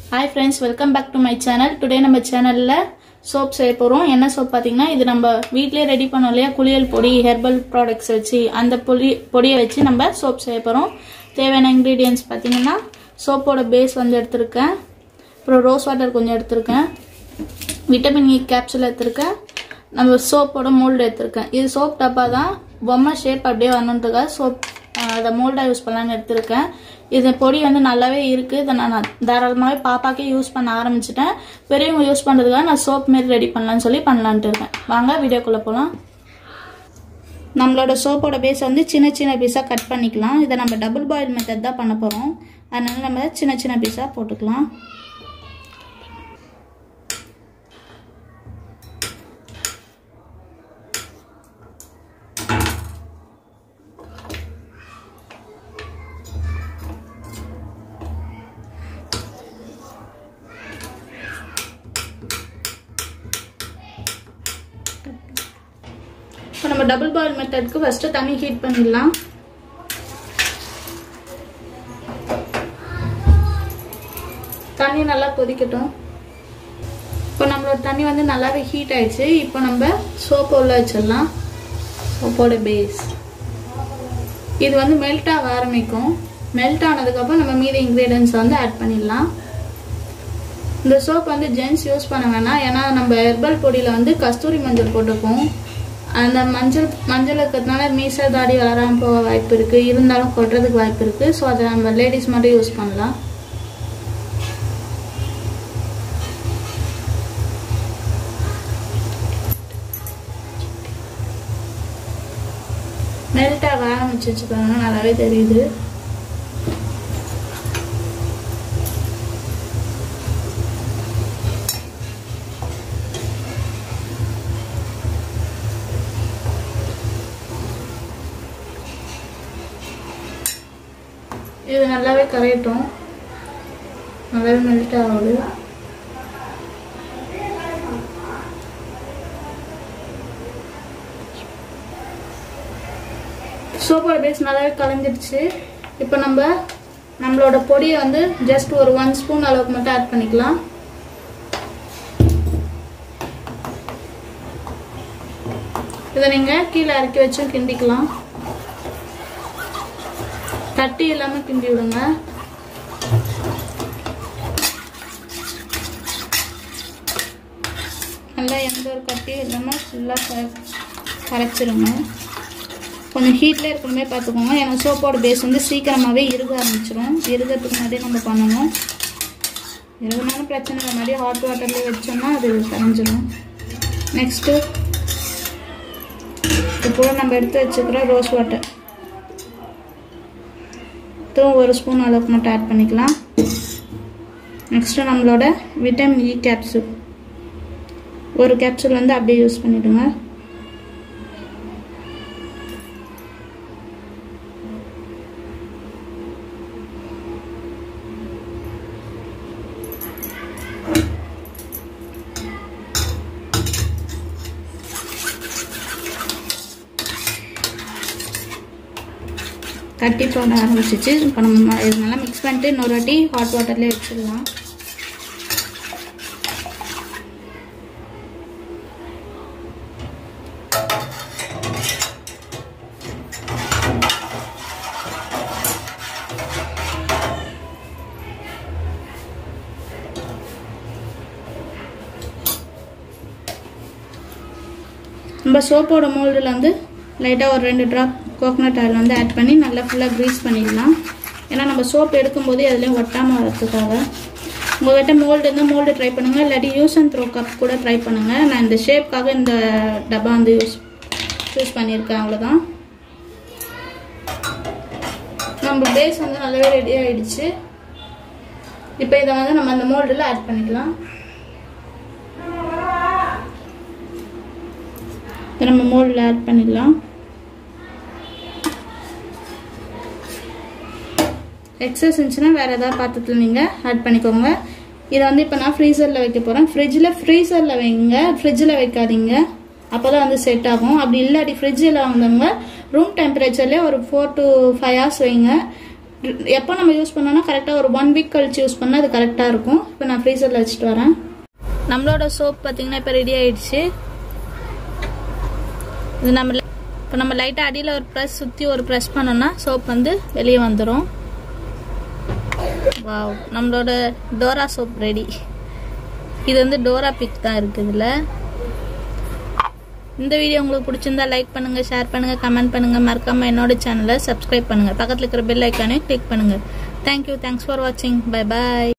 hi friends welcome back to my channel today நம்ம சேனலில் soap செய்ய போகிறோம் என்ன சோப் பார்த்தீங்கன்னா இது நம்ம வீட்டிலே ரெடி பண்ணோம் இல்லையா குளியல் பொடி ஹெர்பல் ப்ராடக்ட்ஸ் வச்சு அந்த பொடி பொடியை வச்சு நம்ம சோப் செய்ய போகிறோம் தேவையான இன்க்ரீடியன்ஸ் பார்த்தீங்கன்னா சோப்போட பேஸ் வந்து எடுத்திருக்கேன் அப்புறம் ரோஸ் வாட்டர் கொஞ்சம் எடுத்திருக்கேன் விட்டமின் இ கேப்சூல் எடுத்திருக்கேன் நம்ம சோப்போட மோல்டு எடுத்திருக்கேன் இது சோப் டப்பா தான் பொம்மை ஷேப் அப்படியே வரணுன்றதுக்காக சோப் அதை மோல்டாக யூஸ் பண்ணலான்னு எடுத்திருக்கேன் இது பொடி வந்து நல்லாவே இருக்குது இதை நான் தாராளமாகவே பாப்பாக்கே யூஸ் பண்ண ஆரம்பிச்சிட்டேன் பெரியவங்க யூஸ் பண்ணுறதுக்காக நான் சோப் மாரி ரெடி பண்ணலான்னு சொல்லி பண்ணலான்ட்டு இருக்கேன் வாங்க வீடியோக்குள்ளே போகலாம் நம்மளோட சோப்போட பேஸ் வந்து சின்ன சின்ன பீஸாக கட் பண்ணிக்கலாம் இதை நம்ம டபுள் பாயில் மெத்தட் தான் பண்ண போகிறோம் அதனால நம்ம சின்ன சின்ன பீஸாக போட்டுக்கலாம் இப்போ நம்ம டபுள் பாயில் மெத்தட்க்கு ஃபஸ்ட்டு தண்ணி ஹீட் பண்ணிடலாம் தண்ணி நல்லா கொதிக்கட்டும் இப்போ நம்மளோட தண்ணி வந்து நல்லாவே ஹீட் ஆயிடுச்சு இப்போ நம்ம சோப்பு உள்ள வச்சிடலாம் சோப்போட பேஸ் இது வந்து மெல்ட் ஆக ஆரம்பிக்கும் மெல்ட் ஆனதுக்கப்புறம் நம்ம மீதி இன்க்ரீடியன்ஸ் வந்து ஆட் பண்ணிடலாம் இந்த சோப் வந்து ஜென்ஸ் யூஸ் பண்ண வேணாம் ஏன்னா நம்ம ஹெர்பல் பொடியில் வந்து கஸ்தூரி மஞ்சள் போட்டிருக்கோம் அந்த மஞ்சள் மஞ்சள் இருக்கிறதுனால மீசை தாடி வளராமல் போக வாய்ப்பு இருக்குது இருந்தாலும் கொட்டுறதுக்கு வாய்ப்பு இருக்குது ஸோ அதை நம்ம லேடிஸ் மட்டும் யூஸ் பண்ணலாம் மெல்ட் ஆக ஆரம்பிச்சிச்சு பாருங்க நல்லாவே தெரியுது இது நல்லாவே கரையட்டும் நல்லாவே மெல்ட் ஆகுது சோப்போட பேஸ் நல்லாவே கலைஞ்சிடுச்சு இப்போ நம்ம நம்மளோட பொடியை வந்து ஜஸ்ட் ஒரு ஒன் ஸ்பூன் அளவுக்கு மட்டும் ஆட் பண்ணிக்கலாம் இதை நீங்கள் கீழே இறக்கி வச்சும் கிண்டிக்கலாம் தட்டி இல்லாமல் கிண்டி விடுங்க நல்லா எந்த ஒரு கட்டியும் இல்லாமல் ஃபுல்லாக கரைச்சிருங்க கொஞ்சம் ஹீட்லேயே இருக்கணுமே பார்த்துக்கோங்க ஏன்னா சோப்போட பேஸ் வந்து சீக்கிரமாகவே இருக ஆரம்பிச்சிடும் இருகிறதுக்கு முன்னாடியே நம்ம பண்ணணும் இருகுனாலும் பிரச்சனை இல்லை மாதிரி ஹாட் வாட்டர்லேயே வச்சோம்னா அது கரைஞ்சிடும் நெக்ஸ்ட்டு இப்போ நம்ம எடுத்து வச்சுக்கிற ரோஸ் வாட்டர் இதுவும் ஒரு ஸ்பூன் அளவுக்கு மட்டும் ஆட் பண்ணிக்கலாம் நெக்ஸ்ட்டு நம்மளோட விட்டமின் இ கேப்சூல் ஒரு கேப்சூல் வந்து அப்படியே யூஸ் பண்ணிவிடுங்க கட்டி போட ஆரம்பிச்சிச்சு இப்போ நம்ம இது நல்லா மிக்ஸ் பண்ணிட்டு இன்னொரு வாட்டி ஹாட் வாட்டர்லேயே வச்சிடலாம் நம்ம சோப்போட மோல்டில் வந்து லைட்டாக ஒரு ரெண்டு ட்ராப் கோகனட் ஆயில் வந்து ஆட் பண்ணி நல்லா ஃபுல்லாக க்ரீஸ் பண்ணிடலாம் ஏன்னா நம்ம சோப் எடுக்கும்போது அதுலேயும் ஒட்டாமல் வரதுக்காக உங்கள்கிட்ட மோல்டு இருந்தால் மோல்டு ட்ரை பண்ணுங்கள் இல்லாட்டி யூஸ் அண்ட் த்ரோ கப் கூட ட்ரை பண்ணுங்கள் நான் இந்த ஷேப்காக இந்த டப்பா வந்து யூஸ் யூஸ் பண்ணியிருக்கேன் அவ்வளோதான் நம்ம பேஸ் வந்து நல்லாவே ரெடி ஆகிடுச்சு இப்போ இதை வந்து நம்ம அந்த மோல்டில் ஆட் பண்ணிக்கலாம் இதை நம்ம மோல்டில் ஆட் பண்ணிடலாம் எக்ஸஸ் இருந்துச்சுன்னா வேறு ஏதாவது பாத்திரத்தில் நீங்கள் ஆட் பண்ணிக்கோங்க இதை வந்து இப்போ நான் ஃப்ரீசரில் வைக்க போகிறேன் ஃப்ரிட்ஜில் ஃப்ரீசரில் வைங்க ஃப்ரிட்ஜில் வைக்காதீங்க அப்போ தான் வந்து செட் ஆகும் அப்படி இல்லாட்டி ஃப்ரிட்ஜில் வந்தவங்க ரூம் டெம்பரேச்சர்லேயே ஒரு ஃபோர் டு ஃபைவ் ஹவர்ஸ் வைங்க எப்போ நம்ம யூஸ் பண்ணோம்னா கரெக்டாக ஒரு ஒன் வீக் கழிச்சு யூஸ் பண்ணால் அது கரெக்டாக இருக்கும் இப்போ நான் ஃப்ரீசரில் வச்சுட்டு வரேன் நம்மளோட சோப் பார்த்தீங்கன்னா இப்போ ரெடி ஆயிடுச்சு இது நம்ம இப்போ நம்ம லைட்டாக அடியில் ஒரு ப்ரெஸ் சுற்றி ஒரு ப்ரெஸ் பண்ணோம்னா சோப் வந்து வெளியே வந்துடும் வாவ் நம்மளோட டோரா சோப் ரெடி இது வந்து டோரா பிக் தான் இருக்குது இதில் இந்த வீடியோ உங்களுக்கு பிடிச்சிருந்தா லைக் பண்ணுங்க ஷேர் பண்ணுங்க கமெண்ட் பண்ணுங்க மறக்காம என்னோட சேனலை சப்ஸ்கிரைப் பண்ணுங்க பக்கத்தில் இருக்கிற பெல் ஐக்கானே கிளிக் பண்ணுங்க தேங்க்யூ தேங்க்ஸ் ஃபார் வாட்சிங் பை பாய்